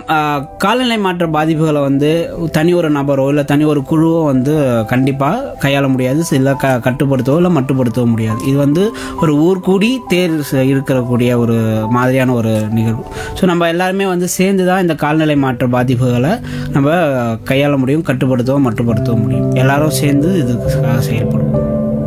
ஆஹ், காலநிலை மாற்ற பாதிப்புகளை வந்து தனி ஒரு நபரோ இல்லை தனி ஒரு குழுவோ வந்து கண்டிப்பாக கையாள முடியாது இல்லை க கட்டுப்படுத்தவோ இல்லை மட்டுப்படுத்தவோ முடியாது இது வந்து ஒரு ஊர் கூடி தேர் ச- இருக்கக்கூடிய ஒரு மாதிரியான ஒரு நிகழ்வு ஸோ நம்ம எல்லாருமே வந்து சேர்ந்து தான் இந்த காலநிலை மாற்ற பாதிப்புகளை நம்ம கையாள முடியும் கட்டுப்படுத்தவோ மட்டுப்படுத்தவோ முடியும் எல்லாரும் சேர்ந்து இதுக்காக செயல்படுவோம்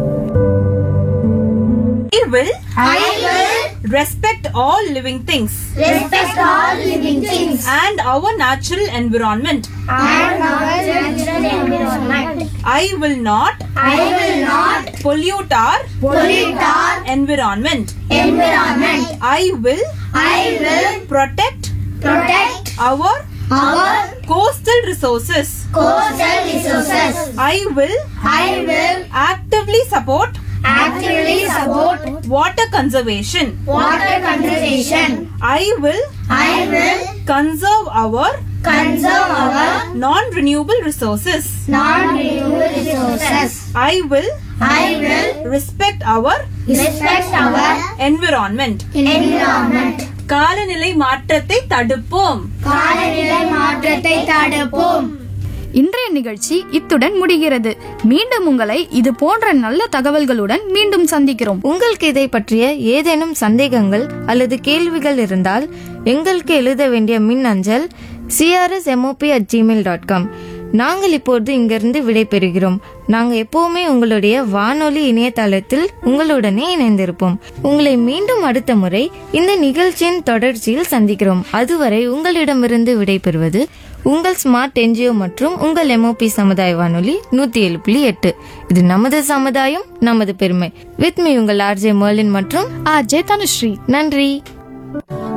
I will. I will respect all living things Respect all living things and our natural environment. and our natural environment. I will not I will not pollute our pollute our environment. environment. I will I will protect protect our our coastal resources. coastal resources. I will I will actively support actively support water conservation. water conservation. I will I will conserve our conserve our non-renewable resources. non-renewable resources. I will I will respect our respect our environment. environment. காலநிலை மாற்றத்தை தடுப்போம் காலநிலை மாற்றத்தை தடுப்போம் இன்றைய நிகழ்ச்சி இத்துடன் முடிகிறது மீண்டும் உங்களை இது போன்ற நல்ல தகவல்களுடன் மீண்டும் சந்திக்கிறோம் உங்களுக்கு இதை பற்றிய ஏதேனும் சந்தேகங்கள் அல்லது கேள்விகள் இருந்தால் எங்களுக்கு எழுத வேண்டிய மின் அஞ்சல் CRS MOP at Gmail dot com நாங்கள் இப்பொழுது இங்கிருந்து விடைபெறுகிறோம் நாங்கள் எப்பவுமே உங்களுடைய வானொலி இணையதளத்தில் உங்களுடனே இணைந்திருப்போம் உங்களை மீண்டும் அடுத்த முறை இந்த நிகழ்ச்சியின் தொடர்ச்சியில் சந்திக்கிறோம் அதுவரை உங்களிடமிருந்து விடைபெறுவது உங்கள் ஸ்மார்ட் என்ஜிஓ மற்றும் உங்கள் எம்ஓபி சமுதாய வானொலி நூத்தி ஏழு புள்ளி எட்டு இது நமது சமுதாயம் நமது பெருமை வித் மீ உங்கள் ஆர்ஜே மர்லின் மற்றும் ஆர்ஜே தனுஸ்ரீ நன்றி